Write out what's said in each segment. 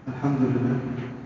الحمد لله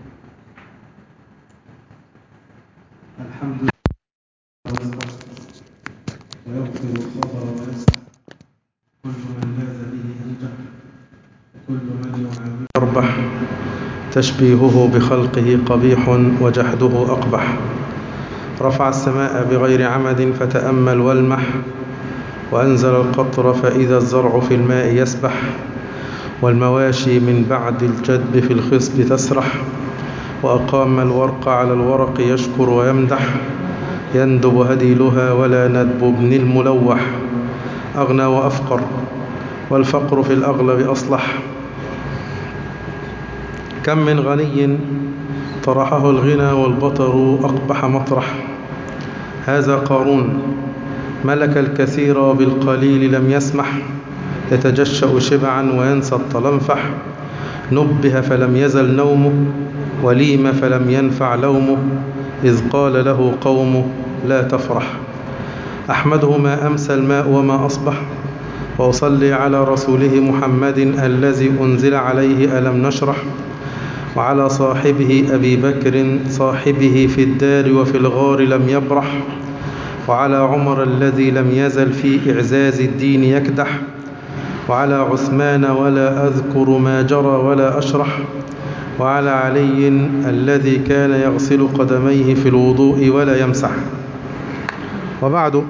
الحمد لله ويغفر الخبر ويسع كل من لاذ به انجح وكل من يعاود يربح تشبيهه بخلقه قبيح وجحده أقبح رفع السماء بغير عمد فتأمل والمح وأنزل القطر فإذا الزرع في الماء يسبح والمواشي من بعد الجدب في الخصب تسرح وأقام الورق على الورق يشكر ويمدح يندب هديلها ولا ندب ابن الملوح أغنى وأفقر والفقر في الأغلب أصلح كم من غني طرحه الغنى والبطر أقبح مطرح هذا قارون ملك الكثير بالقليل لم يسمح يتجشأ شبعا وينسى الطلنفح نبه فلم يزل نومه وليم فلم ينفع لومه إذ قال له قومه لا تفرح أحمده ما أمسى الماء وما أصبح وأصلي على رسوله محمد الذي أنزل عليه ألم نشرح وعلى صاحبه أبي بكر صاحبه في الدار وفي الغار لم يبرح وعلى عمر الذي لم يزل في إعزاز الدين يكدح وعلى عثمان ولا أذكر ما جرى ولا أشرح وعلى علي الذي كان يغسل قدميه في الوضوء ولا يمسح وبعد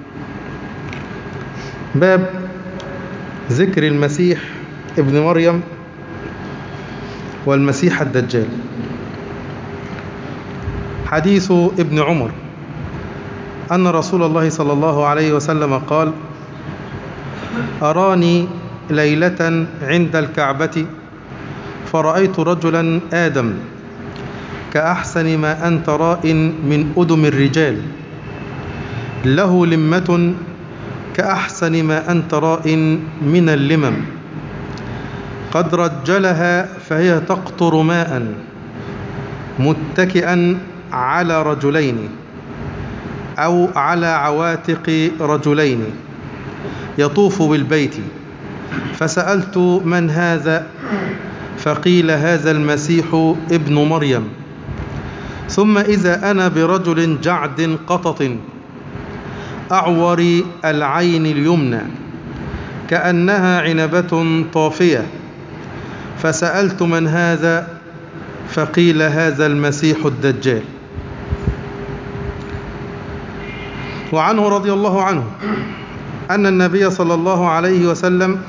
باب ذكر المسيح ابن مريم والمسيح الدجال حديث ابن عمر أن رسول الله صلى الله عليه وسلم قال أراني ليلة عند الكعبة فرأيت رجلا آدم كأحسن ما أنت راء من أدم الرجال له لمة كأحسن ما أنت راء من اللمم قد رجلها فهي تقطر ماء متكئا على رجلين أو على عواتق رجلين يطوف بالبيت فسألت من هذا فقيل هذا المسيح ابن مريم ثم إذا أنا برجل جعد قطط أعور العين اليمنى كأنها عنبة طافية فسألت من هذا فقيل هذا المسيح الدجال وعنه رضي الله عنه أن النبي صلى الله عليه وسلم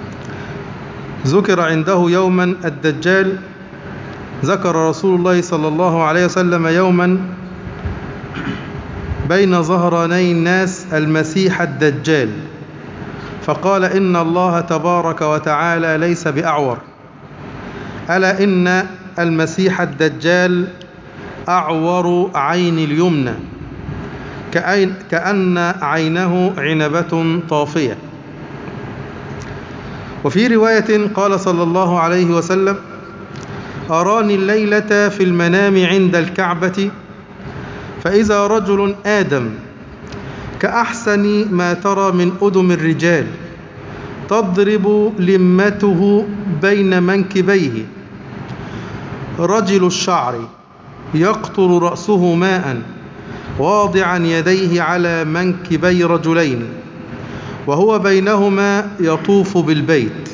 ذكر عنده يوما الدجال ذكر رسول الله صلى الله عليه وسلم يوما بين ظهراني الناس المسيح الدجال فقال إن الله تبارك وتعالى ليس بأعور ألا إن المسيح الدجال أعور عين اليمنى كأن عينه عنبة طافية وفي رواية قال صلى الله عليه وسلم أراني الليلة في المنام عند الكعبة فإذا رجل آدم كأحسن ما ترى من أدم الرجال تضرب لمته بين منكبيه رجل الشعر يقطر رأسه ماء واضعا يديه على منكبي رجلين وهو بينهما يطوف بالبيت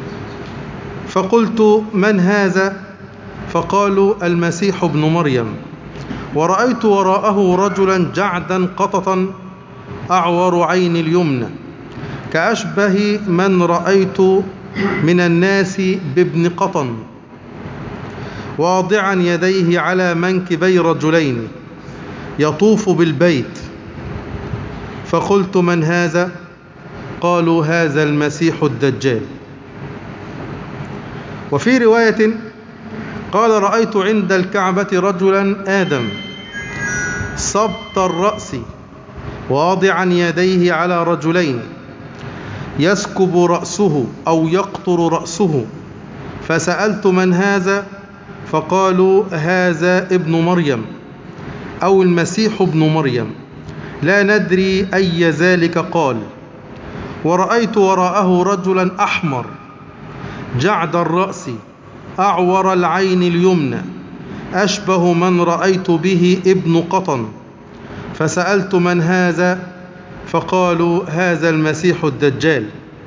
فقلت من هذا فقالوا المسيح ابن مريم ورأيت وراءه رجلا جعدا قططا أعور عين اليمنى كأشبه من رأيت من الناس بابن قطن واضعا يديه على منكبي رجلين يطوف بالبيت فقلت من هذا قالوا هذا المسيح الدجال وفي رواية قال رأيت عند الكعبة رجلا آدم صبط الرأس واضعا يديه على رجلين يسكب رأسه أو يقطر رأسه فسألت من هذا فقالوا هذا ابن مريم أو المسيح ابن مريم لا ندري أي ذلك قال ورأيت وراءه رجلا أحمر جعد الرأس أعور العين اليمنى أشبه من رأيت به ابن قطن فسألت من هذا فقالوا هذا المسيح الدجال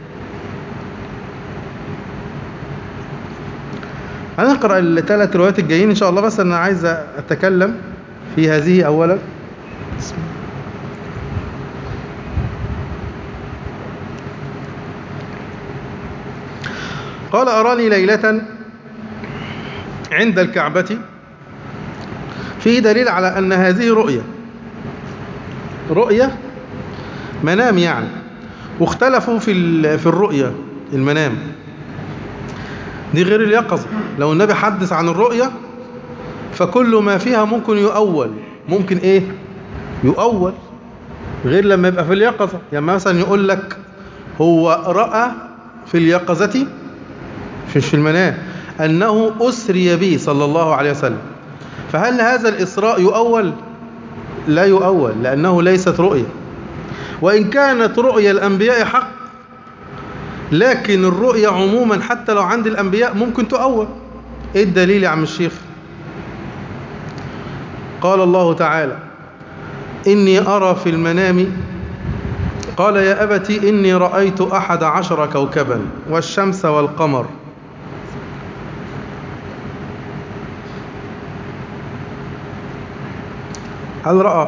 هنقرأ الثلاث روايات الجايين إن شاء الله بس أنا عايز أتكلم في هذه أولا قال أراني ليلة عند الكعبة فيه دليل على أن هذه رؤية رؤية منام يعني واختلفوا في في الرؤية المنام دي غير اليقظة لو النبي حدث عن الرؤية فكل ما فيها ممكن يؤول ممكن ايه يؤول غير لما يبقى في اليقظة يعني مثلا يقول لك هو رأى في اليقظة مش في المنام أنه أسري به صلى الله عليه وسلم فهل هذا الإسراء يؤول لا يؤول لأنه ليست رؤية وإن كانت رؤيا الأنبياء حق لكن الرؤيا عموما حتى لو عند الأنبياء ممكن تؤول إيه الدليل يا عم الشيخ قال الله تعالى إني أرى في المنام قال يا أبتي إني رأيت أحد عشر كوكبا والشمس والقمر هل رأى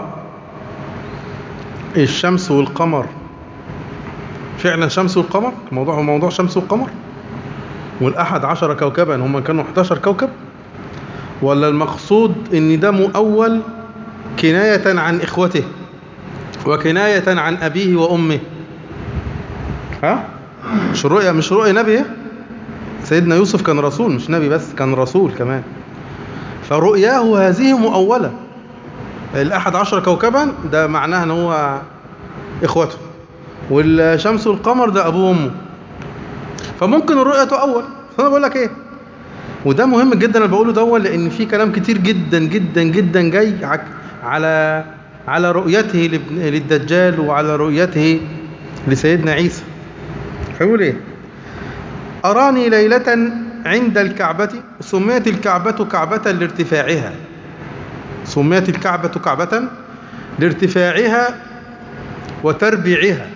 الشمس والقمر فعلا شمس والقمر موضوع موضوع شمس والقمر والأحد عشر كوكبا هم كانوا 11 كوكب ولا المقصود ان ده مؤول كناية عن إخوته وكناية عن أبيه وأمه ها مش رؤية مش رؤية نبي سيدنا يوسف كان رسول مش نبي بس كان رسول كمان فرؤياه هذه مؤولة الأحد عشر كوكبا ده معناه ان هو إخوته والشمس والقمر ده أبوه وأمه فممكن الرؤية تؤول فأنا بقول لك إيه وده مهم جدا انا بقوله دون لان في كلام كتير جدا جدا جدا جاي على على رؤيته للدجال وعلى رؤيته لسيدنا عيسى هيقول ايه اراني ليله عند الكعبه سميت الكعبه كعبه لارتفاعها سميت الكعبه كعبه لارتفاعها وتربيعها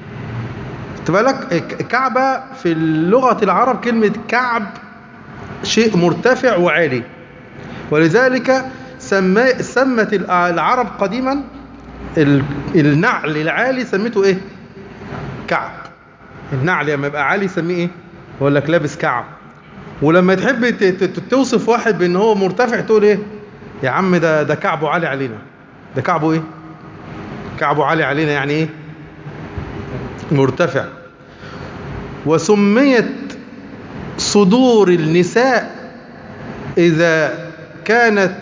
بالك كعبه في لغه العرب كلمه كعب شيء مرتفع وعالي ولذلك سمت العرب قديما النعل العالي سميته ايه كعب النعل لما يبقى عالي يسميه ايه يقول لك لابس كعب ولما تحب توصف واحد بان هو مرتفع تقول ايه يا عم ده ده كعبه عالي علينا ده كعبه ايه كعبه عالي علينا يعني ايه مرتفع وسميت صدور النساء إذا كانت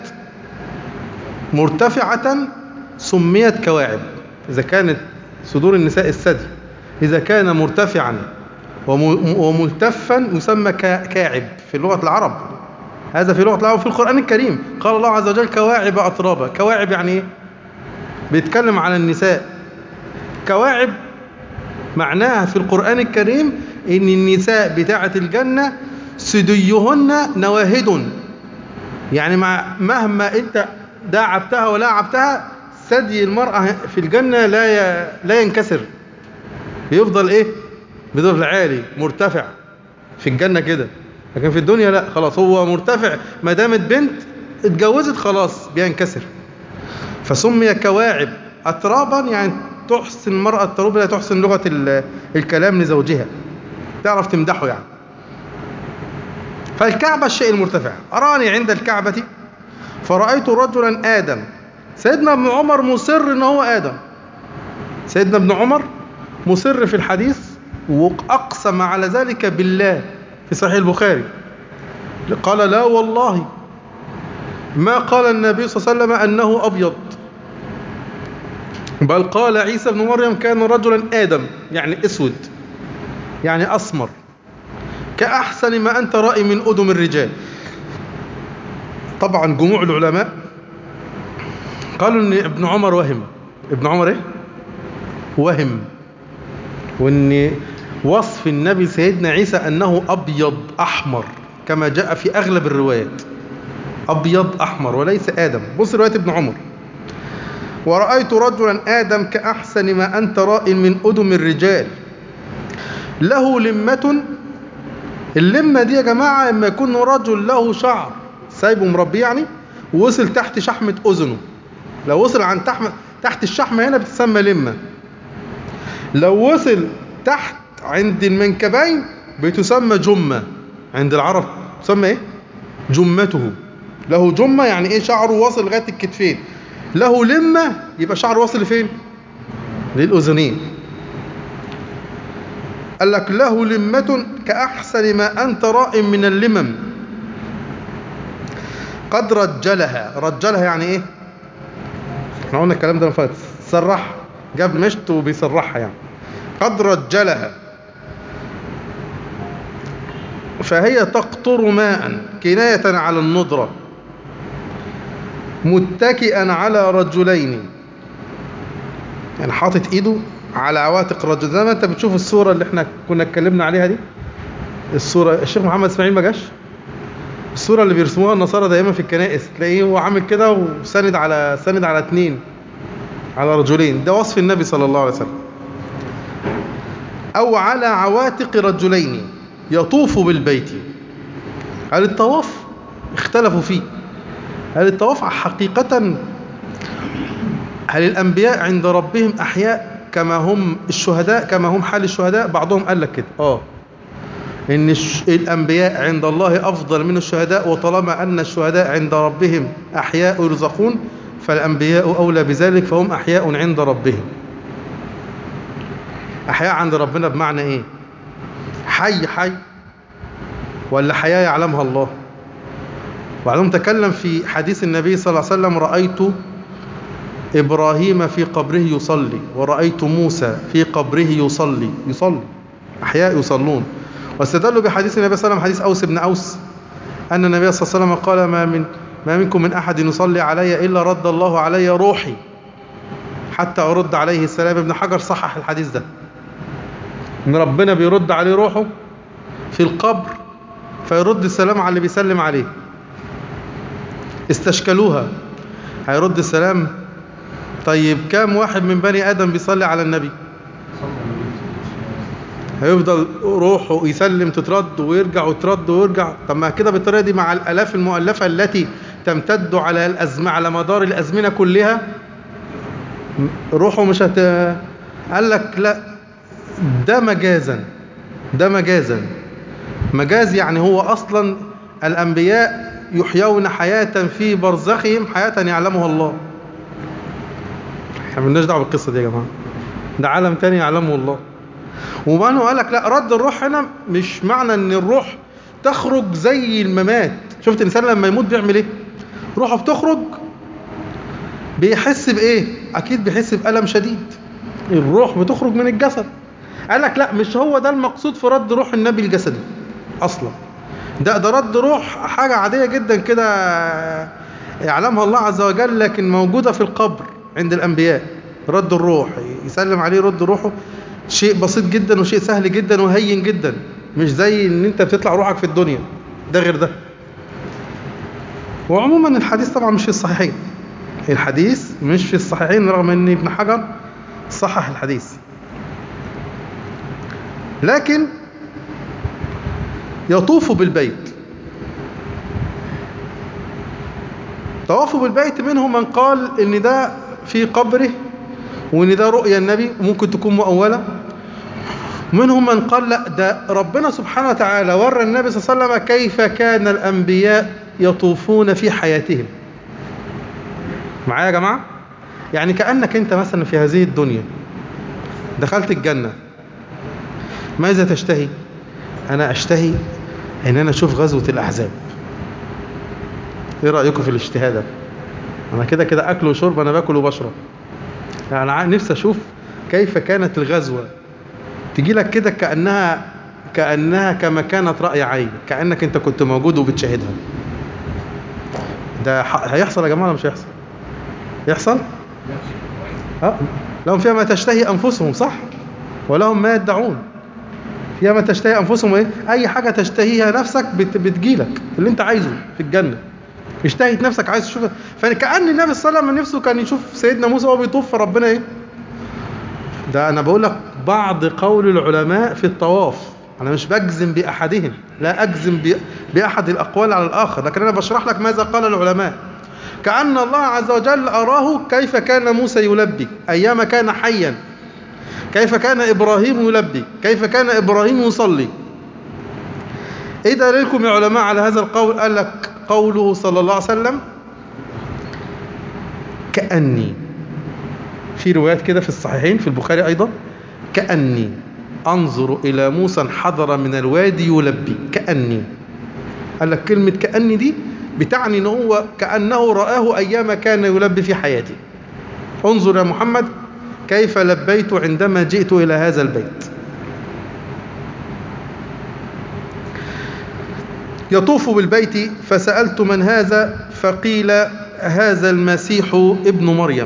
مرتفعة سميت كواعب إذا كانت صدور النساء الثدي إذا كان مرتفعا وملتفا يسمى كاعب في لغة العرب هذا في لغة العرب في القرآن الكريم قال الله عز وجل كواعب أطرابا كواعب يعني إيه بيتكلم عن النساء كواعب معناها في القرآن الكريم ان النساء بتاعة الجنة سديهن نواهد يعني مع مهما انت داعبتها ولا عبتها ثدي المرأة في الجنة لا لا ينكسر بيفضل ايه بيفضل عالي مرتفع في الجنة كده لكن في الدنيا لا خلاص هو مرتفع ما دامت بنت اتجوزت خلاص بينكسر فسمي كواعب أترابا يعني تحسن المرأة التروب لا تحسن لغة الكلام لزوجها تعرف تمدحه يعني فالكعبة الشيء المرتفع أراني عند الكعبة فرأيت رجلا آدم سيدنا ابن عمر مصر ان هو آدم سيدنا ابن عمر مصر في الحديث وأقسم على ذلك بالله في صحيح البخاري قال لا والله ما قال النبي صلى الله عليه وسلم أنه أبيض بل قال عيسى بن مريم كان رجلا آدم يعني اسود يعني أسمر كأحسن ما أنت رأي من أدم الرجال طبعا جموع العلماء قالوا ان ابن عمر وهم ابن عمر ايه وهم وان وصف النبي سيدنا عيسى انه ابيض احمر كما جاء في أغلب الروايات أبيض أحمر وليس آدم بص رواية ابن عمر ورأيت رجلا آدم كأحسن ما أنت راء من أدم الرجال له لمة اللمة دي يا جماعة لما يكون رجل له شعر سايبه مربيه يعني ووصل تحت شحمة أذنه لو وصل عن تحت تحت الشحمة هنا بتسمى لمة لو وصل تحت عند المنكبين بتسمى جمة عند العرب تسمى ايه جمته له جمة يعني ايه شعره واصل لغاية الكتفين له لمة يبقى شعره واصل لفين للأذنين قال لك له لمة كأحسن ما أنت راء من اللمم قد رجلها رجلها يعني ايه احنا قلنا الكلام ده فات سرح جاب مشط وبيسرحها يعني قد رجلها فهي تقطر ماء كناية على الندرة متكئا على رجلين يعني حاطط ايده على عواتق رجل زي ما انت بتشوف الصورة اللي احنا كنا اتكلمنا عليها دي الصورة الشيخ محمد اسماعيل ما جاش الصورة اللي بيرسموها النصارى دايما في الكنائس تلاقيه هو عامل كده وساند على ساند على اتنين على رجلين ده وصف النبي صلى الله عليه وسلم أو على عواتق رجلين يطوف بالبيت هل الطواف اختلفوا فيه هل الطواف حقيقة هل الأنبياء عند ربهم أحياء كما هم الشهداء كما هم حال الشهداء بعضهم قال لك كده آه إن الش... الأنبياء عند الله أفضل من الشهداء وطالما أن الشهداء عند ربهم أحياء يرزقون فالأنبياء أولى بذلك فهم أحياء عند ربهم أحياء عند ربنا بمعنى إيه حي حي ولا حياة يعلمها الله وبعدهم تكلم في حديث النبي صلى الله عليه وسلم رأيت إبراهيم في قبره يصلي ورأيت موسى في قبره يصلي يصلي أحياء يصلون واستدلوا بحديث النبي صلى الله عليه وسلم حديث أوس بن أوس أن النبي صلى الله عليه وسلم قال ما من ما منكم من أحد يصلي علي إلا رد الله علي روحي حتى أرد عليه السلام ابن حجر صحح الحديث ده إن ربنا بيرد عليه روحه في القبر فيرد السلام على اللي بيسلم عليه استشكلوها هيرد السلام طيب كام واحد من بني آدم بيصلي على النبي هيفضل روحه يسلم تترد ويرجع وترد ويرجع طب ما كده بالطريقة دي مع الآلاف المؤلفة التي تمتد على الأزمة على مدار الأزمنة كلها روحه مش هت قال لك لا ده مجازا ده مجازا مجاز يعني هو أصلا الأنبياء يحيون حياة في برزخهم حياة يعلمها الله احنا مالناش دعوه بالقصة دي يا جماعة ده عالم تاني يعلمه الله ومعنى قال لك لا رد الروح هنا مش معنى ان الروح تخرج زي الممات شفت الانسان لما يموت بيعمل ايه روحه بتخرج بيحس بايه اكيد بيحس بألم شديد الروح بتخرج من الجسد قال لك لا مش هو ده المقصود في رد روح النبي الجسدي اصلا ده ده رد روح حاجة عادية جدا كده يعلمها الله عز وجل لكن موجودة في القبر عند الأنبياء رد الروح يسلم عليه رد روحه شيء بسيط جدا وشيء سهل جدا وهين جدا مش زي ان انت بتطلع روحك في الدنيا ده غير ده وعموما الحديث طبعا مش في الصحيحين الحديث مش في الصحيحين رغم ان ابن حجر صحح الحديث لكن يطوف بالبيت طوافوا بالبيت منهم من قال ان ده في قبره وان ده رؤيا النبي وممكن تكون مؤولة منهم من قال لا ده ربنا سبحانه وتعالى ورى النبي صلى الله عليه وسلم كيف كان الأنبياء يطوفون في حياتهم معايا يا جماعة يعني كأنك انت مثلا في هذه الدنيا دخلت الجنة ماذا تشتهي انا اشتهي ان انا اشوف غزوة الاحزاب ايه رأيكم في الاشتهاء ده انا كده كده اكل وشرب انا باكل وبشرب يعني نفسي اشوف كيف كانت الغزوة تجي لك كده كأنها كأنها كما كانت رأي عين كأنك انت كنت موجود وبتشاهدها ده هيحصل يا جماعة ولا مش هيحصل يحصل اه لهم فيها ما تشتهي أنفسهم صح ولهم ما يدعون يا ما تشتهي أنفسهم إيه أي حاجة تشتهيها نفسك بت بتجيلك اللي أنت عايزه في الجنة اشتهيت نفسك عايز تشوفها فكأن النبي صلى الله عليه وسلم نفسه كان يشوف سيدنا موسى وهو بيطوف فربنا إيه ده أنا بقول لك بعض قول العلماء في الطواف أنا مش بجزم بأحدهم لا أجزم بأحد الأقوال على الآخر لكن أنا بشرح لك ماذا قال العلماء كأن الله عز وجل أراه كيف كان موسى يلبي أيام كان حيا كيف كان إبراهيم يلبي كيف كان إبراهيم يصلي إيه دليلكم يا علماء على هذا القول قال لك قوله صلى الله عليه وسلم كأني في روايات كده في الصحيحين في البخاري أيضا كأني أنظر إلى موسى انحدر من الوادي يلبي كأني قال لك كلمة كأني دي بتعني ان هو كأنه رآه أيام كان يلبي في حياته انظر يا محمد كيف لبيت عندما جئت إلى هذا البيت يطوف بالبيت فسألت من هذا فقيل هذا المسيح ابن مريم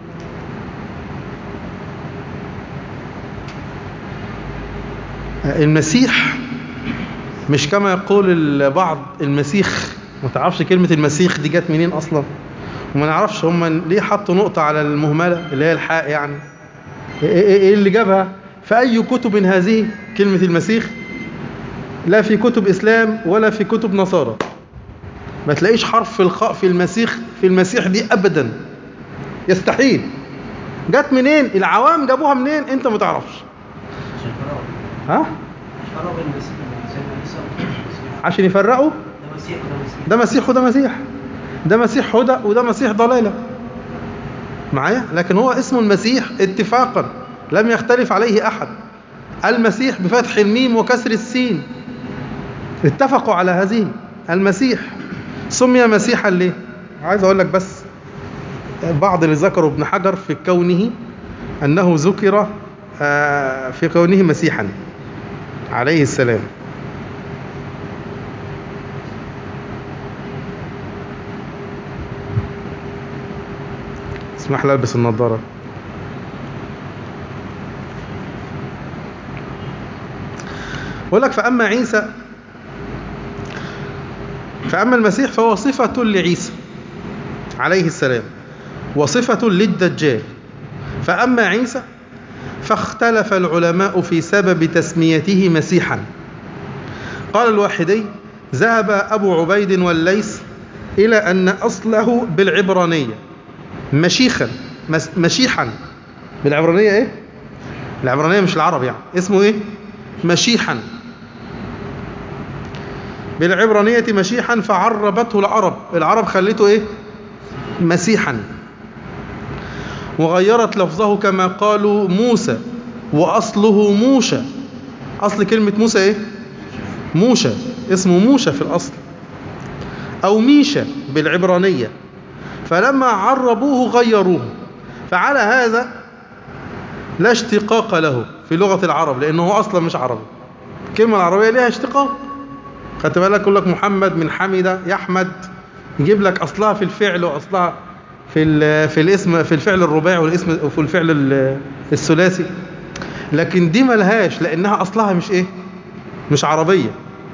المسيح مش كما يقول البعض المسيخ ما تعرفش كلمة المسيخ دي جت منين أصلا وما نعرفش هم ليه حطوا نقطة على المهملة اللي هي الحاء يعني ايه اللي جابها فأي كتب هذه كلمة المسيخ لا في كتب إسلام ولا في كتب نصارى ما تلاقيش حرف في الخاء في المسيخ في المسيح دي أبدا يستحيل جت منين العوام جابوها منين انت ما تعرفش ها عشان يفرقوا ده مسيح وده مسيح ده مسيح هدى وده مسيح ضلالة معايا لكن هو اسمه المسيح اتفاقا لم يختلف عليه أحد المسيح بفتح الميم وكسر السين اتفقوا على هذه المسيح سمي مسيحا ليه عايز أقول لك بس بعض اللي ذكروا ابن حجر في كونه أنه ذكر في كونه مسيحا عليه السلام اسمح لي البس النظاره بقول لك فاما عيسى فاما المسيح فهو صفه لعيسى عليه السلام وصفه للدجال فاما عيسى فاختلف العلماء في سبب تسميته مسيحا قال الواحدي ذهب ابو عبيد والليث الى ان اصله بالعبرانيه مشيخا مشيحا بالعبرانية ايه العبرانية مش العرب يعني اسمه ايه مشيحا بالعبرانية مشيحا فعربته العرب العرب خلته ايه مسيحا وغيرت لفظه كما قالوا موسى وأصله موشى أصل كلمة موسى ايه موشى اسمه موشى في الأصل أو ميشا بالعبرانية فلما عربوه غيروه فعلى هذا لا اشتقاق له في لغة العرب لأنه أصلا مش عربي الكلمة العربية لها اشتقاق خدت بالك يقول لك محمد من حمد يحمد يجيب لك أصلها في الفعل وأصلها في في الاسم في الفعل الرباعي والاسم وفي الفعل الثلاثي لكن دي ملهاش لأنها أصلها مش إيه مش عربية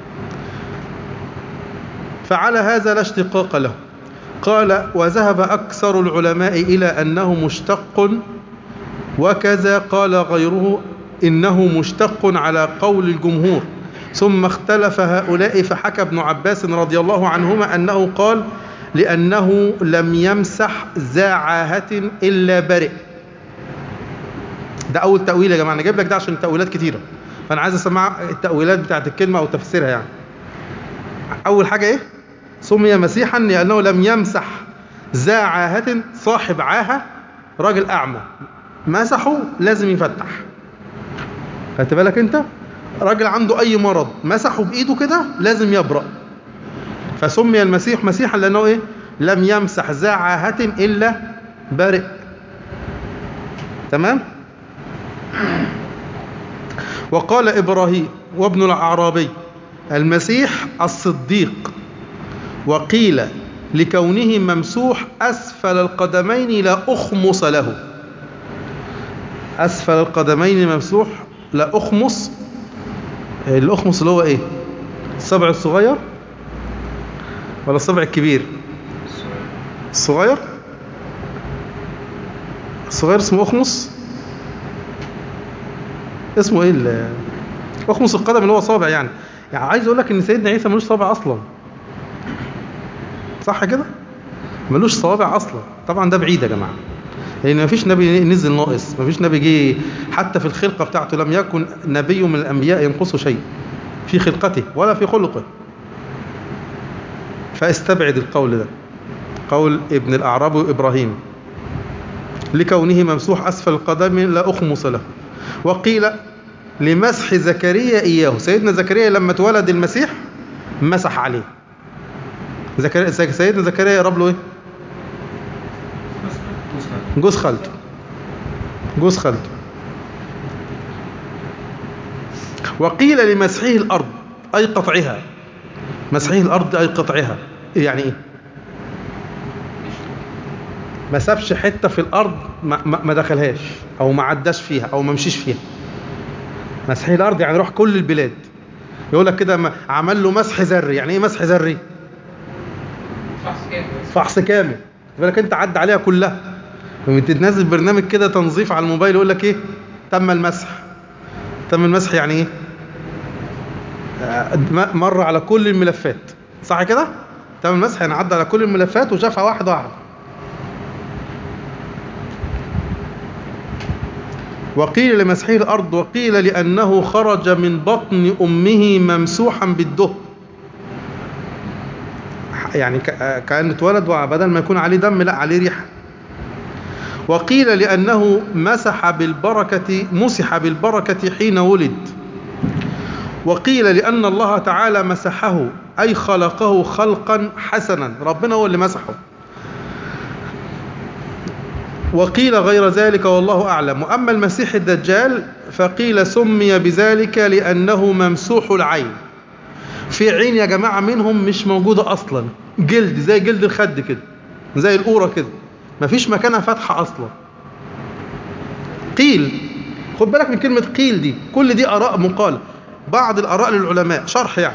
فعلى هذا لا اشتقاق له قال وذهب أكثر العلماء إلى أنه مشتق وكذا قال غيره إنه مشتق على قول الجمهور ثم اختلف هؤلاء فحكى ابن عباس رضي الله عنهما أنه قال لأنه لم يمسح ذا عاهة إلا برئ ده أول تأويل يا جماعة أنا جايب لك ده عشان تأويلات كتيرة فأنا عايز أسمع التأويلات بتاعت الكلمة أو تفسيرها يعني أول حاجة إيه سمي مسيحا لأنه لم يمسح ذا عاهة صاحب عاهة راجل أعمى مسحه لازم يفتح خدت بالك أنت راجل عنده أي مرض مسحه بإيده كده لازم يبرأ فسمي المسيح مسيحا لأنه إيه لم يمسح ذا عاهة إلا برئ تمام وقال إبراهيم وابن الأعرابي المسيح الصديق وقيل لكونه ممسوح أسفل القدمين لا أخمص له أسفل القدمين ممسوح لا أخمص الأخمص اللي هو إيه الصبع الصغير ولا الصبع الكبير الصغير الصغير اسمه أخمص اسمه إيه ال- أخمص القدم اللي هو صابع يعني يعني عايز أقول لك إن سيدنا عيسى ملوش صابع أصلا صح كده ملوش صوابع اصلا طبعا ده بعيد يا جماعه لان مفيش نبي نزل ناقص مفيش نبي جه حتى في الخلقه بتاعته لم يكن نبي من الانبياء ينقصه شيء في خلقته ولا في خلقه فاستبعد القول ده قول ابن الاعرابي ابراهيم لكونه ممسوح اسفل القدم لا اخمص له وقيل لمسح زكريا اياه سيدنا زكريا لما اتولد المسيح مسح عليه زكريا سيدنا زكريا يقرب له ايه جوز خالته جوز خالته وقيل لمسحه الارض اي قطعها مسحه الارض اي قطعها إيه يعني ايه ما سابش حته في الارض ما, ما ما دخلهاش او ما عداش فيها او ما مشيش فيها مسحه الارض يعني روح كل البلاد يقول لك كده ما- عمل له مسح ذري يعني ايه مسح ذري فحص كامل بالك انت عدى عليها كلها لما تنزل برنامج كده تنظيف على الموبايل يقول لك ايه تم المسح تم المسح يعني ايه آه، م- مر على كل الملفات صح كده تم المسح يعني عدى على كل الملفات وشافها واحده واحده وقيل لمسحه الارض وقيل لانه خرج من بطن امه ممسوحا بالدهن يعني ك- كأن اتولد وبدل ما يكون عليه دم لا عليه ريحة وقيل لأنه مسح بالبركة مسح بالبركة حين ولد وقيل لأن الله تعالى مسحه أي خلقه خلقا حسنا ربنا هو اللي مسحه وقيل غير ذلك والله أعلم وأما المسيح الدجال فقيل سمي بذلك لأنه ممسوح العين في عين يا جماعة منهم مش موجودة أصلا جلد زي جلد الخد كده زي القورة كده مفيش مكانها فتحة أصلا قيل خد بالك من كلمة قيل دي كل دي آراء مقالة بعض الآراء للعلماء شرح يعني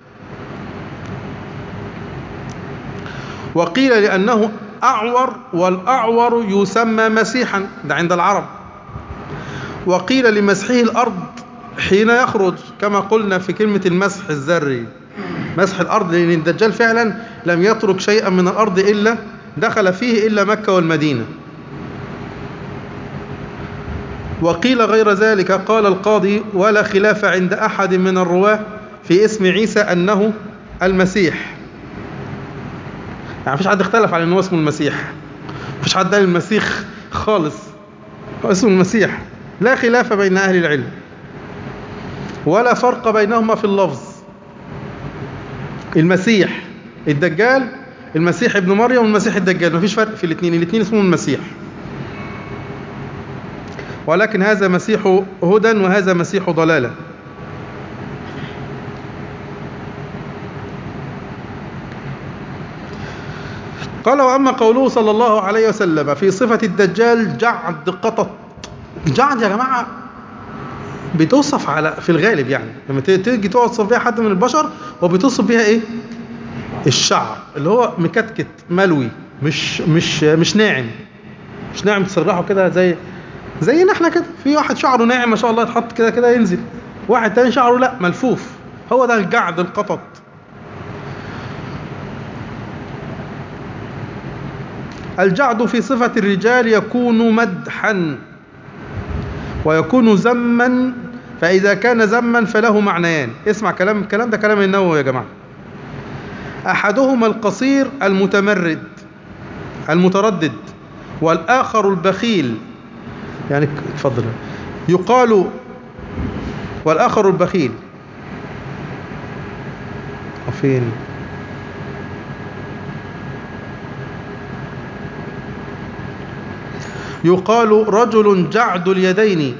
وقيل لأنه أعور والأعور يسمى مسيحا ده عند العرب وقيل لمسحه الأرض حين يخرج كما قلنا في كلمة المسح الذري مسح الأرض لأن الدجال فعلا لم يترك شيئا من الأرض إلا دخل فيه إلا مكة والمدينة وقيل غير ذلك قال القاضي ولا خلاف عند أحد من الرواة في اسم عيسى أنه المسيح يعني مفيش حد اختلف على أنه اسمه المسيح مفيش حد قال المسيح خالص هو اسمه المسيح لا خلاف بين أهل العلم ولا فرق بينهما في اللفظ المسيح الدجال المسيح ابن مريم والمسيح الدجال مفيش فرق في الاثنين الاثنين اسمهم المسيح ولكن هذا مسيح هدى وهذا مسيح ضلالة قال وأما قوله صلى الله عليه وسلم في صفة الدجال جعد قطط جعد يا جماعة بتوصف على في الغالب يعني لما تيجي توصف بيها حد من البشر وبتوصف بيها ايه الشعر اللي هو مكتكت ملوي مش مش مش ناعم مش ناعم تسرحه كده زي زينا احنا كده في واحد شعره ناعم ما شاء الله يتحط كده كده ينزل واحد تاني شعره لا ملفوف هو ده الجعد القطط الجعد في صفة الرجال يكون مدحا ويكون زما فإذا كان زما فله معنيان اسمع كلام الكلام ده كلام النووي يا جماعة أحدهما القصير المتمرد المتردد والآخر البخيل يعني اتفضل يقال والآخر البخيل فين يقال رجل جعد اليدين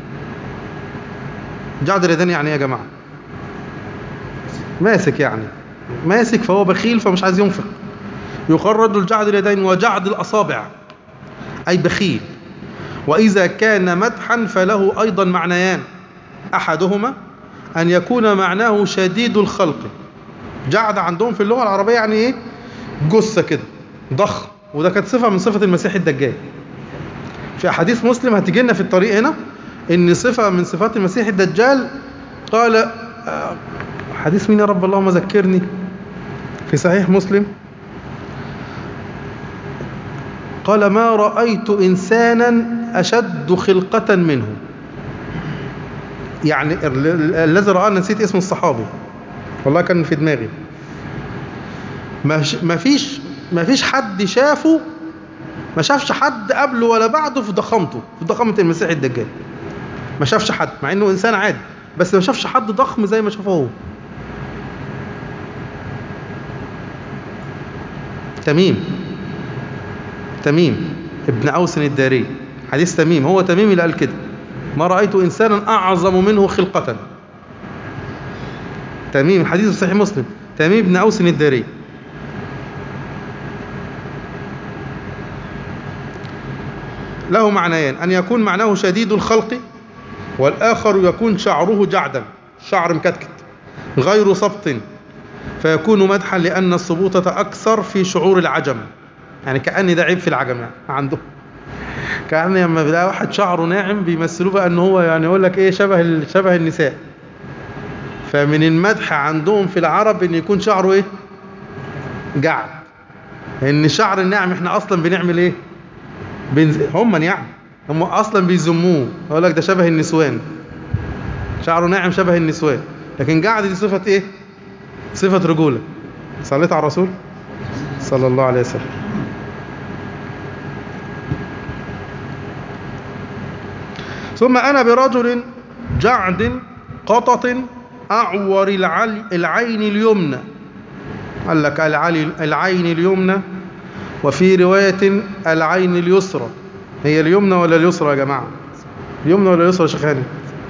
جعد اليدين يعني ايه يا جماعة ماسك يعني ماسك فهو بخيل فمش عايز ينفق يقال رجل جعد اليدين وجعد الأصابع أي بخيل وإذا كان مدحا فله أيضا معنيان أحدهما أن يكون معناه شديد الخلق جعد عندهم في اللغة العربية يعني إيه جثة كده ضخم وده كانت صفة من صفة المسيح الدجال في أحاديث مسلم هتجي لنا في الطريق هنا إن صفة من صفات المسيح الدجال قال آه، حديث مين يا رب اللهم ذكرني في صحيح مسلم قال ما رأيت إنسانا أشد خلقة منه يعني ال- ال- الذي رآه أنا نسيت اسم الصحابي والله كان في دماغي ما ش- ما فيش ما فيش حد شافه ما شافش حد قبله ولا بعده في ضخامته في ضخامة المسيح الدجال ما شافش حد مع انه انسان عادي بس ما شافش حد ضخم زي ما شافه هو تميم تميم ابن أوس الداري حديث تميم هو تميم اللي قال كده ما رأيت إنسانا أعظم منه خلقة تميم الحديث في صحيح مسلم تميم بن أوس الداري له معنيان أن يكون معناه شديد الخلق والآخر يكون شعره جعدا شعر مكتكت غير سبط فيكون مدحا لأن السبوطة أكثر في شعور العجم يعني كأن ده عيب في العجم يعني عنده كأن لما بيلاقي واحد شعره ناعم بيمثلوه بقى ان هو يعني يقول لك ايه شبه ال- شبه النساء فمن المدح عندهم في العرب ان يكون شعره ايه جعد ان الشعر الناعم احنا اصلا بنعمل ايه بنز... هم يعني هم اصلا بيذموه يقول لك ده شبه النسوان شعره ناعم شبه النسوان لكن جعد دي صفة ايه صفة رجولة صليت على الرسول صلى الله عليه وسلم ثم أنا برجل جعد قطط أعور العل- العين اليمنى قال لك العلي- العين اليمنى وفي رواية العين اليسرى هي اليمنى ولا اليسرى يا جماعة اليمنى ولا اليسرى يا شيخ هاني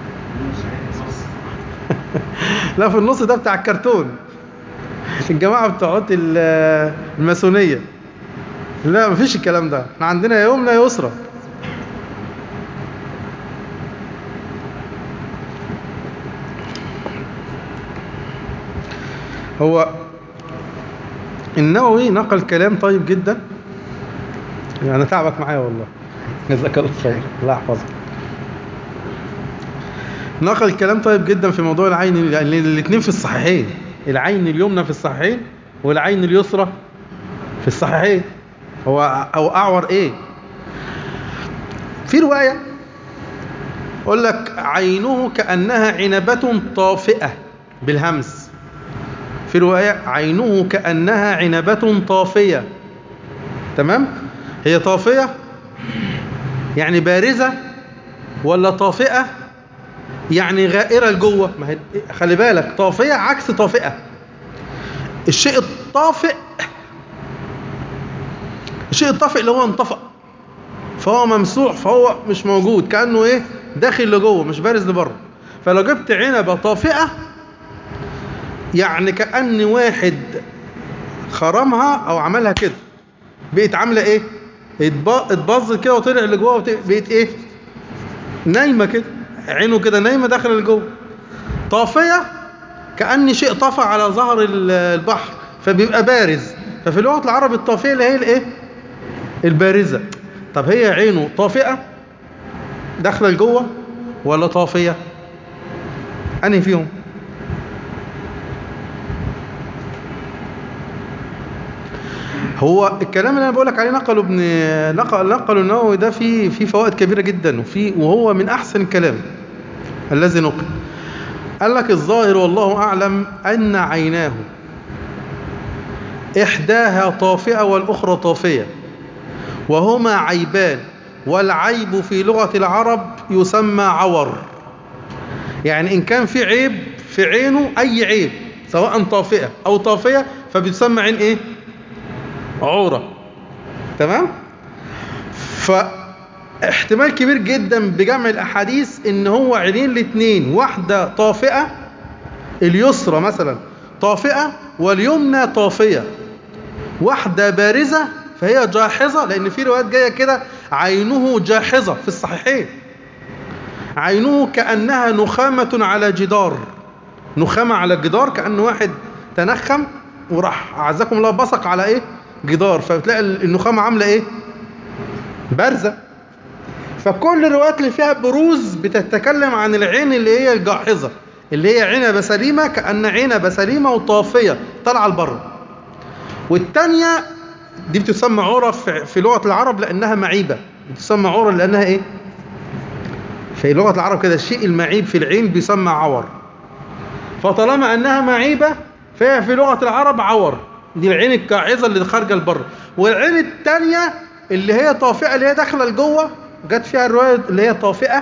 لا في النص ده بتاع الكرتون الجماعة بتوع ال- الماسونية لا مفيش الكلام ده احنا عندنا يا يمنى يا يسرى هو النووي نقل كلام طيب جدا يعني تعبك معايا والله جزاك الله خير الله يحفظك نقل كلام طيب جدا في موضوع العين لان الاثنين في الصحيحين العين اليمنى في الصحيحين والعين اليسرى في الصحيحين هو او اعور ايه في روايه يقول لك عينه كانها عنبه طافئه بالهمس في روايه عينه كانها عنبه طافيه تمام هي طافيه يعني بارزه ولا طافئه يعني غائرة لجوه ما هي خلي بالك طافية عكس طافئة الشيء الطافئ الشيء الطافئ اللي هو انطفأ فهو ممسوح فهو مش موجود كأنه ايه داخل لجوه مش بارز لبره فلو جبت عنبة طافئة يعني كأن واحد خرمها او عملها كده بقت عاملة ايه اتب- اتبظت كده وطلع لجوه وت- بقت ايه نايمة كده عينه كده نايمة داخل لجوه طافية كأن شيء طفى على ظهر ال- البحر فبيبقى بارز ففي اللغة العربية الطافية اللي هي الايه البارزة طب هي عينه طافئة داخلة لجوه ولا طافية أنهي فيهم هو الكلام اللي انا بقول لك عليه نقله ابن نقل نقله النووي ده فيه فيه فوائد كبيره جدا وفي وهو من احسن الكلام الذي نقل قال لك الظاهر والله اعلم ان عيناه احداها طافئه والاخرى طافيه وهما عيبان والعيب في لغه العرب يسمى عور يعني ان كان في عيب في عينه اي عيب سواء طافئه او طافيه فبتسمى عين ايه عورة تمام فاحتمال كبير جدا بجمع الأحاديث إن هو عينين الاثنين واحدة طافئة اليسرى مثلا طافئة واليمنى طافية واحدة بارزة فهي جاحظة لأن في روايات جاية كده عينه جاحظة في الصحيحين عينه كأنها نخامة على جدار نخامة على الجدار كأن واحد تنخم وراح أعزكم الله بصق على إيه جدار فبتلاقي النخامة عاملة إيه بارزة فكل الروايات اللي فيها بروز بتتكلم عن العين اللي هي الجاحظة اللي هي عنبة سليمة كأن عنبة سليمة وطافية طالعة لبره والتانية دي بتسمى عورة في لغة العرب لأنها معيبة بتسمى عورة لأنها إيه في لغة العرب كده الشيء المعيب في العين بيسمى عور فطالما أنها معيبة فهي في لغة العرب عور دي العين الكاعظة اللي خارجة لبره والعين التانية اللي هي طافئة اللي هي داخلة لجوه جت فيها الرواية اللي هي طافئة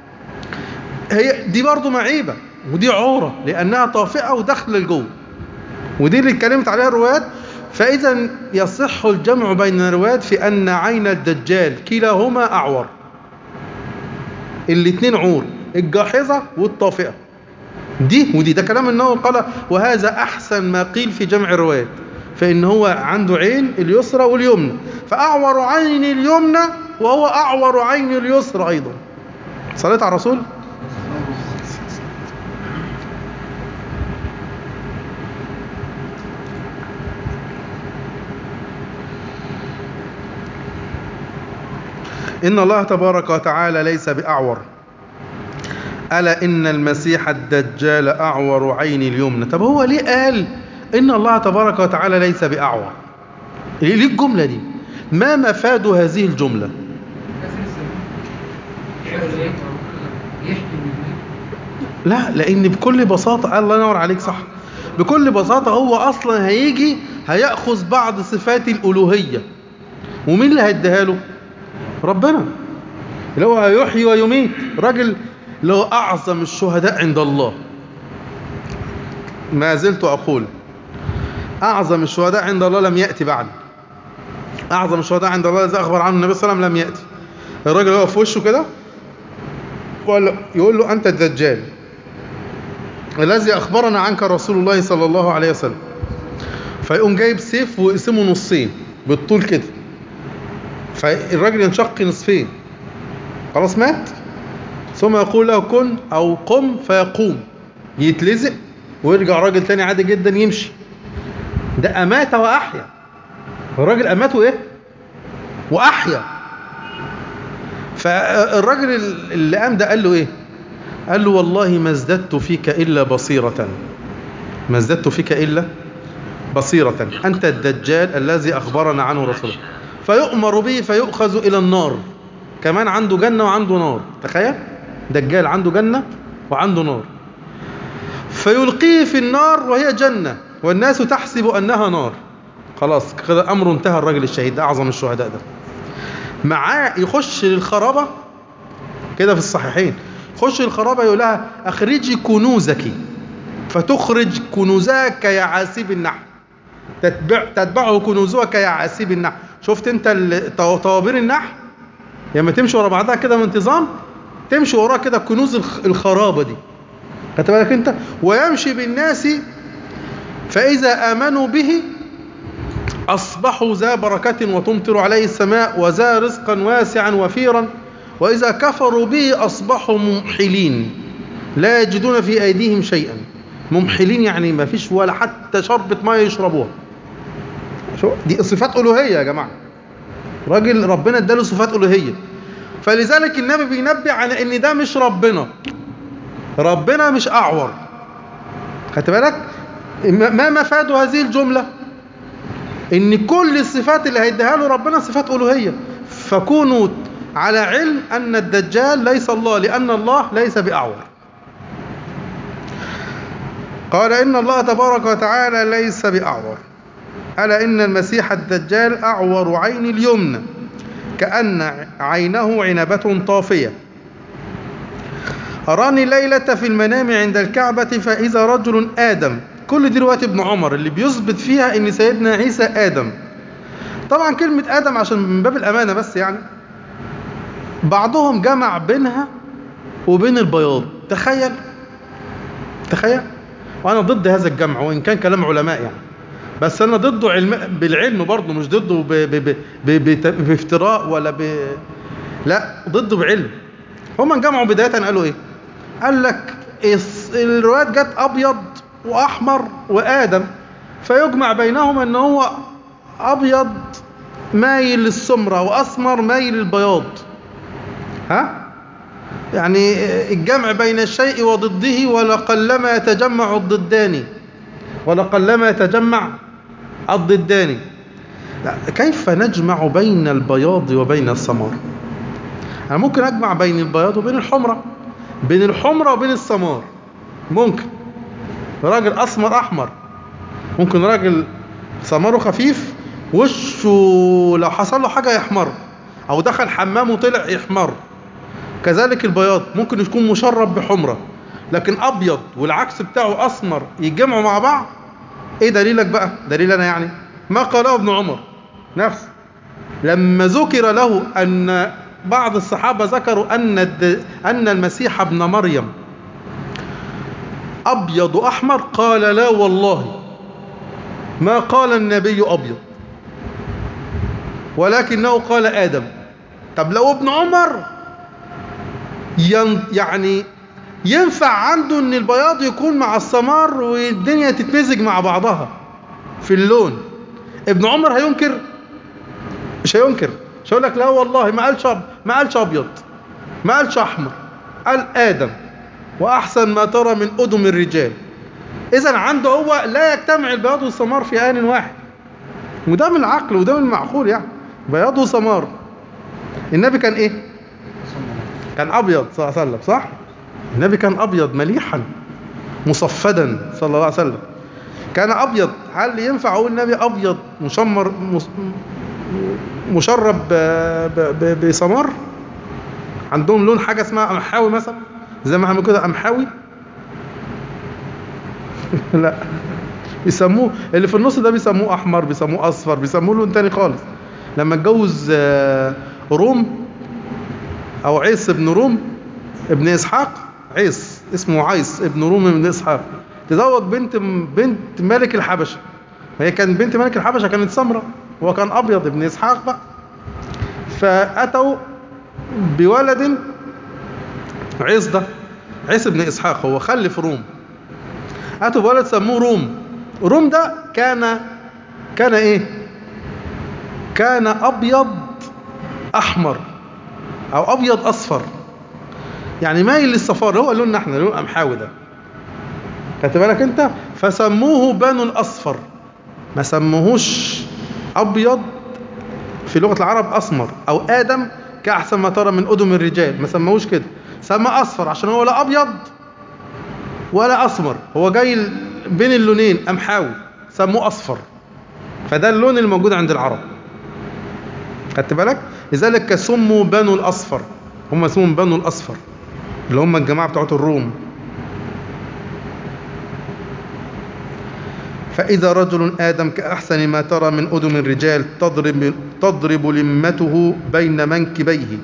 هي دي برضو معيبة ودي عورة لأنها طافئة وداخلة لجوه ودي اللي اتكلمت عليها الروايات فإذا يصح الجمع بين الروايات في أن عين الدجال كلاهما أعور الاثنين عور الجاحظة والطافئة دي ودي ده كلام النووي قال وهذا أحسن ما قيل في جمع الروايات فإن هو عنده عين اليسرى واليمنى فأعور عين اليمنى وهو أعور عين اليسرى أيضا صليت على الرسول إن الله تبارك وتعالى ليس بأعور ألا إن المسيح الدجال أعور عين اليمنى طب هو ليه قال إن الله تبارك وتعالى ليس بأعور ليه الجملة دي ما مفاد هذه الجملة لا لأن بكل بساطة الله ينور عليك صح بكل بساطة هو أصلا هيجي هيأخذ بعض صفات الألوهية ومين اللي هيديها له ربنا اللي هو هيحيي ويميت راجل اللي هو أعظم الشهداء عند الله ما زلت أقول أعظم الشهداء عند الله لم يأتي بعد أعظم الشهداء عند الله الذي أخبر عنه النبي صلى الله عليه وسلم لم يأتي الراجل هو في وشه كده يقول له أنت الدجال الذي أخبرنا عنك رسول الله صلى الله عليه وسلم فيقوم جايب سيف ويقسمه نصين بالطول كده فالراجل ينشق نصفين خلاص مات ثم يقول له كن أو قم فيقوم يتلزق ويرجع راجل تاني عادي جدا يمشي ده أمات وأحيا الراجل أمات وإيه وأحيا فالراجل اللي قام ده قال له إيه قال له والله ما ازددت فيك إلا بصيرة ما ازددت فيك إلا بصيرة أنت الدجال الذي أخبرنا عنه رسوله فيؤمر به فيؤخذ إلى النار كمان عنده جنة وعنده نار تخيل دجال عنده جنة وعنده نار فيلقيه في النار وهي جنة والناس تحسب أنها نار خلاص كده أمره انتهى الراجل الشهيد أعظم الشهداء ده معاه يخش للخرابة كده في الصحيحين يخش الخرابة يقول لها أخرجي كنوزك فتخرج كنوزها كيعاسيب النحل تتبع تتبعه كنوزها كيعاسيب النحل شفت انت طوابير النحل لما تمشي ورا بعضها كده بانتظام تمشي وراها كده كنوز الخرابة دي خدت بالك انت ويمشي بالناس فإذا آمنوا به أصبحوا ذا بركة وتمطر عليه السماء وذا رزقا واسعا وفيرا وإذا كفروا به أصبحوا ممحلين لا يجدون في أيديهم شيئا ممحلين يعني ما فيش ولا حتى شربة ماء يشربوها شو دي صفات ألوهية يا جماعة راجل ربنا اداله صفات ألوهية فلذلك النبي بينبه على ان ده مش ربنا ربنا مش أعور خدت بالك ما مفاد هذه الجملة ان كل الصفات اللي هيديها له ربنا صفات ألوهية فكونوا على علم أن الدجال ليس الله لأن الله ليس بأعور قال إن الله تبارك وتعالى ليس بأعور ألا إن المسيح الدجال أعور عين اليمنى كأن عينه عنبة طافية أراني ليلة في المنام عند الكعبة فإذا رجل آدم كل دي رواية ابن عمر اللي بيثبت فيها إن سيدنا عيسى آدم طبعا كلمة آدم عشان من باب الأمانة بس يعني بعضهم جمع بينها وبين البياض تخيل تخيل وأنا ضد هذا الجمع وإن كان كلام علماء يعني بس أنا ضده علم بالعلم برضه مش ضده ب... ب... ب... ب... بافتراء ولا ب... لا ضده بعلم هم جمعوا بداية قالوا إيه قال لك الروايات جت أبيض وأحمر وآدم فيجمع بينهما أن هو أبيض مايل للسمرة وأسمر مايل للبياض ها يعني الجمع بين الشيء وضده ولقلما يتجمع الضدان ولقلما يتجمع الضدان كيف نجمع بين البياض وبين السمار أنا ممكن أجمع بين البياض وبين الحمرة بين الحمرة وبين السمار ممكن راجل أسمر أحمر ممكن راجل سماره خفيف وشه لو حصل له حاجة يحمر أو دخل حمام وطلع يحمر كذلك البياض ممكن يكون مشرب بحمرة لكن أبيض والعكس بتاعه أسمر يتجمعوا مع بعض إيه دليلك بقى دليل أنا يعني ما قاله ابن عمر نفسه لما ذكر له أن بعض الصحابة ذكروا أن أن المسيح ابن مريم أبيض أحمر قال لا والله ما قال النبي أبيض ولكنه قال آدم طب لو ابن عمر يعني ينفع عنده ان البياض يكون مع السمار والدنيا تتمزج مع بعضها في اللون ابن عمر هينكر مش هينكر مش هيقول لك لا والله ما قالش ما قالش ابيض ما قالش احمر قال ادم واحسن ما ترى من ادم الرجال اذا عنده هو لا يجتمع البياض والسمار في ان واحد وده من العقل وده من المعقول يعني بياض وسمار النبي كان ايه كان ابيض صلى الله عليه وسلم صح النبي كان ابيض مليحا مصفدا صلى الله عليه وسلم كان ابيض هل ينفع اقول النبي ابيض مشمر مشرب بسمار عندهم لون حاجه اسمها امحاوي مثلا زي ما احنا كده امحاوي لا بيسموه اللي في النص ده بيسموه احمر بيسموه اصفر بيسموه لون تاني خالص لما اتجوز روم او عيس ابن روم ابن اسحاق عيس اسمه عيس ابن روم ابن اسحاق تزوج بنت بنت ملك الحبشه هي كان بنت ملك الحبشه كانت سمراء هو كان ابيض ابن اسحاق بقى فاتوا بولد عيس ده عيس ابن اسحاق هو خلف روم اتوا بولد سموه روم روم ده كان كان ايه كان ابيض احمر او ابيض اصفر يعني مايل للصفار هو لوننا احنا لون امحاوي ده خدت بالك انت فسموه بنو الاصفر ما سموهوش ابيض في لغه العرب اسمر او ادم كاحسن ما ترى من ادم الرجال ما سموهوش كده سمى اصفر عشان هو لا ابيض ولا اسمر هو جاي بين اللونين امحاوي سموه اصفر فده اللون الموجود عند العرب خدت بالك لذلك سموا بنو الاصفر هم اسمهم بنو الاصفر اللي هم الجماعه بتوعت الروم فإذا رجل آدم كأحسن ما ترى من أدم الرجال تضرب, تضرب لمته بين منكبيه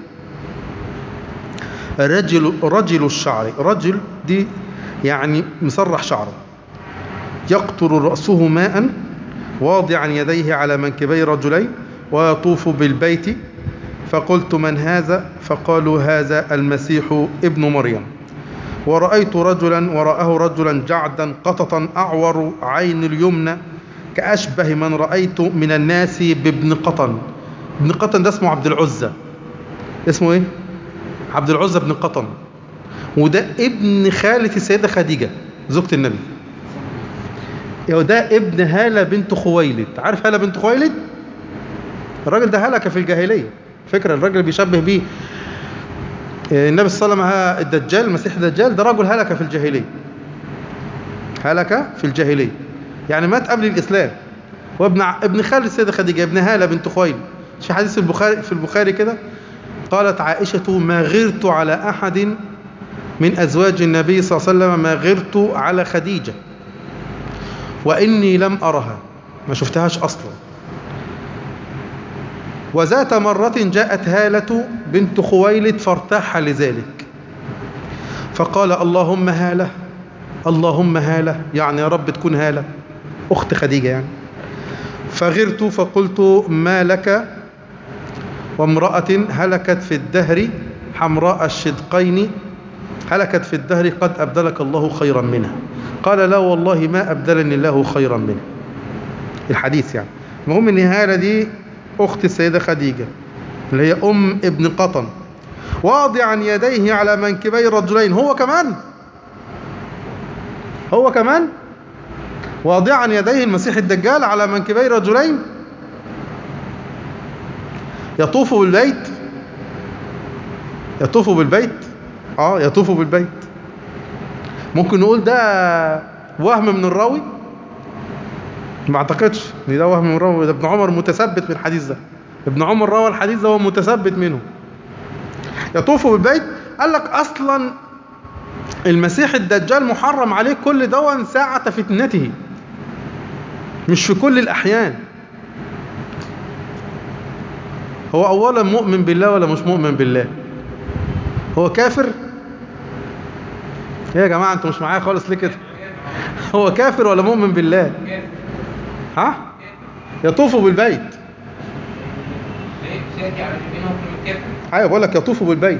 رجل, رجل الشعر رجل دي يعني مسرح شعره يقطر رأسه ماء واضعا يديه على منكبي رجلين ويطوف بالبيت فقلت من هذا فقالوا هذا المسيح ابن مريم ورأيت رجلا وراءه رجلا جعدا قططا أعور عين اليمنى كأشبه من رأيت من الناس بابن قطن ابن قطن ده اسمه عبد العزة اسمه ايه عبد العزة بن قطن وده ابن خالة السيدة خديجة زوجة النبي وده ابن هالة بنت خويلد عارف هالة بنت خويلد الراجل ده هلك في الجاهلية فكرة الراجل اللي بيشبه بيه النبي صلى الله عليه وسلم الدجال المسيح الدجال ده رجل هلك في الجاهلية هلك في الجاهلية يعني مات قبل الإسلام وابن ابن خالد السيدة خديجة ابن هالة بنت خويلد في حديث البخاري في البخاري كده قالت عائشة ما غرت على أحد من أزواج النبي صلى الله عليه وسلم ما غرت على خديجة وإني لم أرها ما شفتهاش أصلا وذات مرة جاءت هالة بنت خويلد فارتاح لذلك فقال اللهم هالة اللهم هالة يعني يا رب تكون هالة أخت خديجة يعني فغرت فقلت ما لك وامرأة هلكت في الدهر حمراء الشدقين هلكت في الدهر قد أبدلك الله خيرا منها قال لا والله ما أبدلني الله خيرا منها الحديث يعني المهم ان هالة دي أخت السيدة خديجة اللي هي أم ابن قطن واضعا يديه على منكبي رجلين هو كمان هو كمان واضعا يديه المسيح الدجال على منكبي رجلين يطوف بالبيت يطوف بالبيت اه يطوف بالبيت ممكن نقول ده وهم من الراوي ما اعتقدش ان ده وهم من الراوي ده ابن عمر متثبت من الحديث ده ابن عمر روى الحديث ده هو متثبت منه يطوف بالبيت قال لك اصلا المسيح الدجال محرم عليه كل دون ساعة فتنته مش في كل الأحيان هو أولا مؤمن بالله ولا مش مؤمن بالله هو كافر ايه يا جماعة انتوا مش معايا خالص ليه كده هو كافر ولا مؤمن بالله ها يطوف بالبيت ايوه بقول لك يطوف بالبيت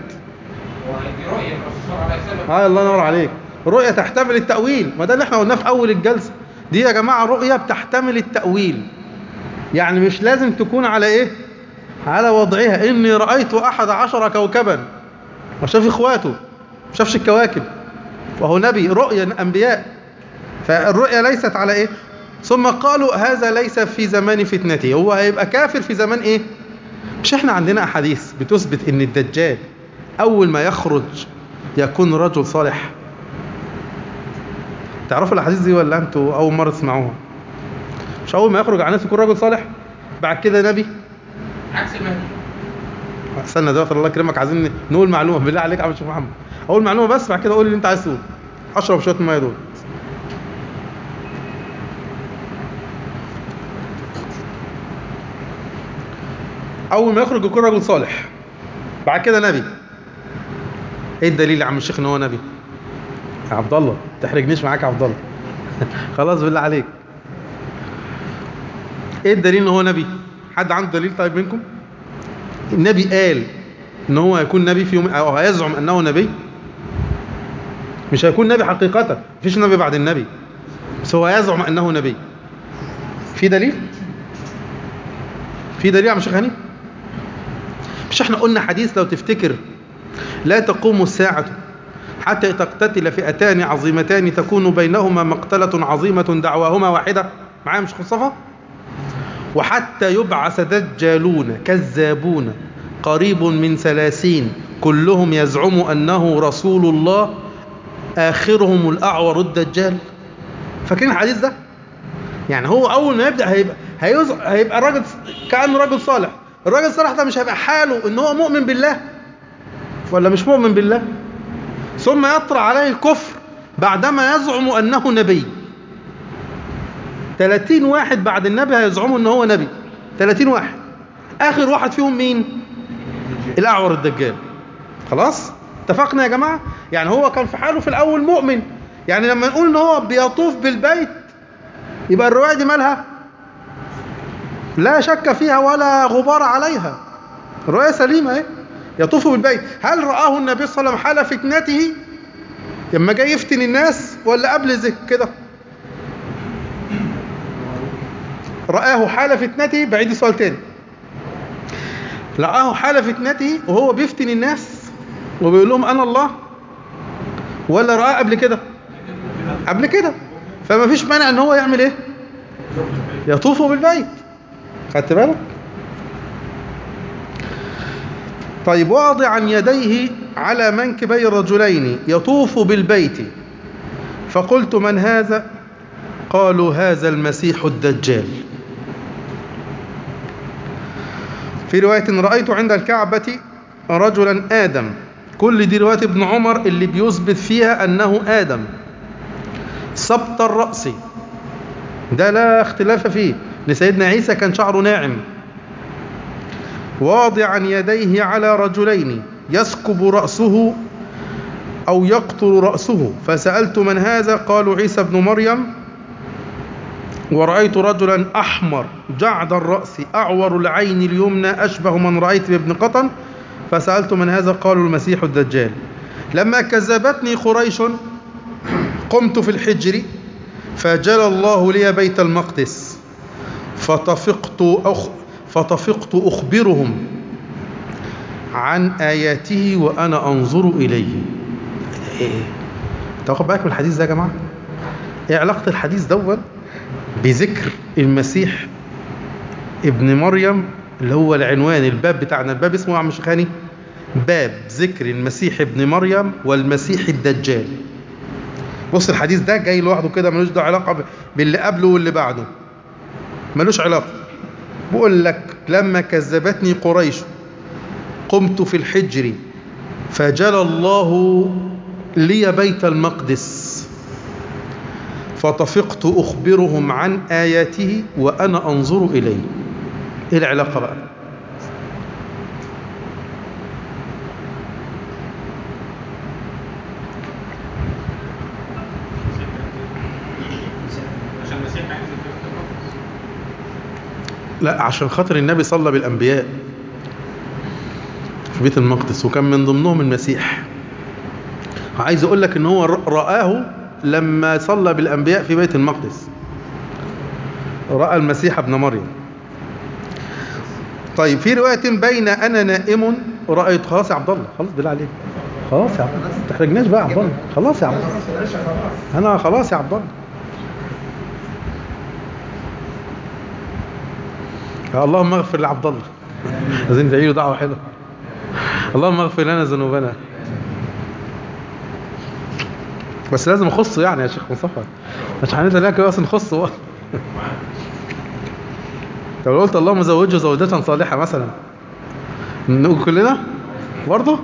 اه الله ينور عليك رؤية تحتمل التأويل ما ده اللي احنا قلناه في أول الجلسة دي يا جماعة رؤية بتحتمل التأويل يعني مش لازم تكون على ايه على وضعها إني رأيت أحد عشر كوكبا وشاف إخواته ما شافش الكواكب وهو نبي رؤيا أنبياء فالرؤيا ليست على ايه ثم قالوا هذا ليس في زمان فتنته هو هيبقى كافر في زمان ايه مش احنا عندنا أحاديث بتثبت ان الدجال أول ما يخرج يكون رجل صالح تعرفوا الأحاديث دي ولا أنتوا أول مرة تسمعوها مش أول ما يخرج عن نفسه يكون رجل صالح بعد كده نبي عكس المهدي استنى دلوقتي الله يكرمك عايزين نقول معلومة بالله عليك يا عم شيخ محمد أقول معلومة بس بعد كده قول اللي أنت عايز تقول أشرب شوية المية دول أول ما يخرج يكون رجل صالح بعد كده نبي ايه الدليل يا عم الشيخ ان هو نبي يا عبد الله تحرجنيش معاك يا عبد الله خلاص بالله عليك ايه الدليل ان هو نبي حد عنده دليل طيب منكم النبي قال ان هو هيكون نبي في يوم او هيزعم انه نبي مش هيكون نبي حقيقة مفيش نبي بعد النبي بس هو يزعم انه نبي في دليل في دليل يا عم شيخ هاني مش احنا قلنا حديث لو تفتكر لا تقوم الساعة حتى تقتتل فئتان عظيمتان تكون بينهما مقتلة عظيمة دعواهما واحدة معايا مش مصطفى وحتى يبعث دجالون كذابون قريب من ثلاثين كلهم يزعم أنه رسول الله آخرهم الأعور الدجال فاكرين الحديث ده يعني هو أول ما يبدأ هيبقى هيزع... هيبقى راجل كأنه راجل صالح الراجل الصالح ده مش هيبقى حاله ان هو مؤمن بالله ولا مش مؤمن بالله ثم يطرأ عليه الكفر بعدما يزعم أنه نبي 30 واحد بعد النبي هيزعموا أنه هو نبي 30 واحد آخر واحد فيهم مين الأعور الدجال خلاص اتفقنا يا جماعة يعني هو كان في حاله في الأول مؤمن يعني لما نقول ان هو بيطوف بالبيت يبقى الرواية دي مالها لا شك فيها ولا غبار عليها الرواية سليمة ايه يطوف بالبيت هل رآه النبي صلى الله عليه وسلم حال فتنته لما جاي يفتن الناس ولا قبل ذلك كده رآه حال فتنته بعيد السؤال تاني رآه حال فتنته وهو بيفتن الناس وبيقول لهم أنا الله ولا رآه قبل كده قبل كده فما فيش مانع ان هو يعمل ايه يطوف بالبيت خدت بالك طيب واضعا يديه على منكبي رجلين يطوف بالبيت فقلت من هذا قالوا هذا المسيح الدجال في رواية رأيت عند الكعبة رجلا آدم كل دي رواية ابن عمر اللي بيثبت فيها أنه آدم سبط الرأس ده لا اختلاف فيه لسيدنا عيسى كان شعره ناعم واضعا يديه على رجلين يسكب رأسه أو يقطر رأسه فسألت من هذا قالوا عيسى بن مريم ورأيت رجلا أحمر جعد الرأس أعور العين اليمنى أشبه من رأيت بابن قطن فسألت من هذا قالوا المسيح الدجال لما كذبتني قريش قمت في الحجر فجل الله لي بيت المقدس فطفقت أخ فطفقت أخبرهم عن آياته وأنا أنظر إليه إيه تاخد بالك من الحديث ده يا جماعة إيه علاقة الحديث دون بذكر المسيح ابن مريم اللي هو العنوان الباب بتاعنا الباب اسمه يا عم شيخاني باب ذكر المسيح ابن مريم والمسيح الدجال بص الحديث ده جاي لوحده كده ملوش ده علاقة باللي قبله واللي بعده ملوش علاقة بقول لك لما كذبتني قريش قمت في الحجر فجل الله لي بيت المقدس فطفقت أخبرهم عن آياته وأنا أنظر إليه إيه العلاقة بقى عشان المسيح عايز يتكلم لا عشان خاطر النبي صلى بالأنبياء في بيت المقدس وكان من ضمنهم المسيح عايز أقول لك إن هو رآه لما صلى بالأنبياء في بيت المقدس رأى المسيح ابن مريم طيب في رواية بين أنا نائم رأيت خلاص يا عبد الله خلاص بالله عليك خلاص يا عبد الله ما تحرجناش بقى يا عبد الله خلاص يا عبد الله أنا خلاص يا عبد الله يا اللهم اغفر لعبد الله عايزين ندعي له دعوه حلوه اللهم اغفر لنا ذنوبنا بس لازم اخصه يعني يا شيخ مصطفى مش هندعي لك بس نخصه بقى لو قلت اللهم زوجه زوجة صالحة مثلا نقول كلنا برضه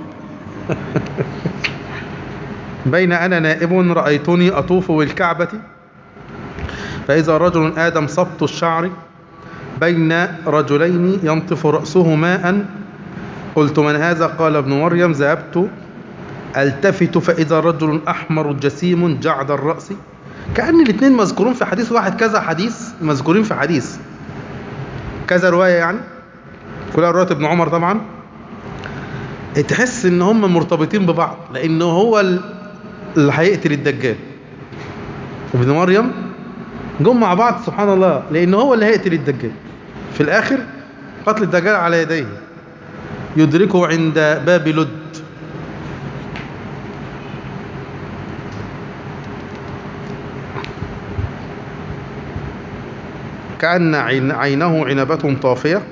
بين أنا نائب رأيتني أطوف بالكعبة فإذا رجل آدم صبت الشعر بين رجلين ينطف رأسه ماء قلت من هذا قال ابن مريم ذهبت التفت فإذا رجل أحمر جسيم جعد الرأس كأن الاثنين مذكورون في حديث واحد كذا حديث مذكورين في حديث كذا رواية يعني كلها رواية ابن عمر طبعا تحس ان هم مرتبطين ببعض لانه هو اللي هيقتل الدجال ابن مريم جم مع بعض سبحان الله لانه هو اللي هيقتل الدجال في الاخر قتل الدجال على يديه يدركه عند باب لد كأن عين عينه عنبة طافية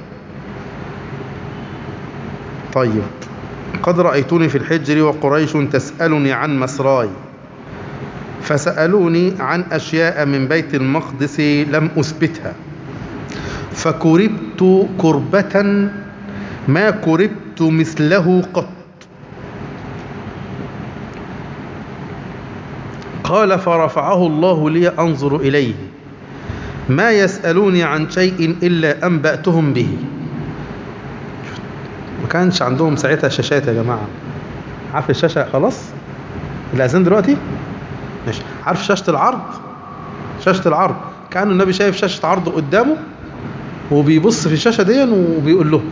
طيب قد رأيتني في الحجر وقريش تسألني عن مسراي فسألوني عن أشياء من بيت المقدس لم أثبتها فكربت كربة ما كربت مثله قط قال فرفعه الله لي أنظر إليه ما يسألوني عن شيء إلا أنبأتهم به ما كانش عندهم ساعتها شاشات يا جماعة عارف الشاشة خلاص الأذان دلوقتي ماشي عارف شاشة العرض شاشة العرض كأنه النبي شايف شاشة عرض قدامه وبيبص في الشاشة دي وبيقول له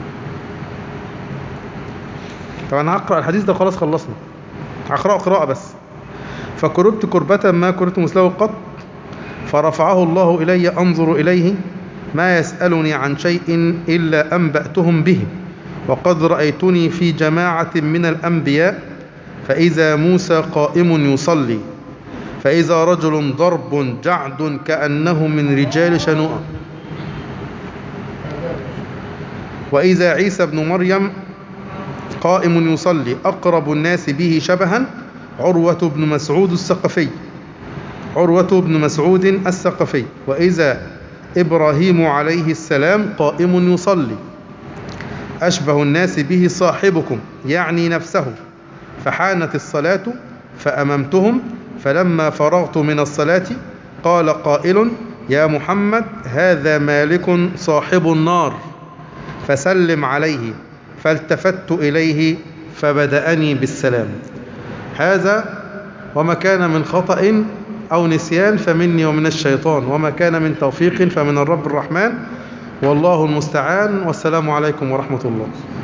طبعا هقرأ الحديث ده خلاص خلصنا هقرأه قراءة بس فكربت كربة ما كربت مثله قط فرفعه الله إلي أنظر إليه ما يسألني عن شيء إلا أنبأتهم به وقد رأيتني في جماعة من الأنبياء فإذا موسى قائم يصلي فإذا رجل ضرب جعد كأنه من رجال شنوءة وإذا عيسى بن مريم قائم يصلي أقرب الناس به شبها عروة بن مسعود الثقفي عروة بن مسعود الثقفي وإذا إبراهيم عليه السلام قائم يصلي أشبه الناس به صاحبكم يعني نفسه فحانت الصلاة فأممتهم فلما فرغت من الصلاة قال قائل يا محمد هذا مالك صاحب النار فسلم عليه فالتفت إليه فبدأني بالسلام هذا وما كان من خطأ أو نسيان فمني ومن الشيطان وما كان من توفيق فمن الرب الرحمن والله المستعان والسلام عليكم ورحمة الله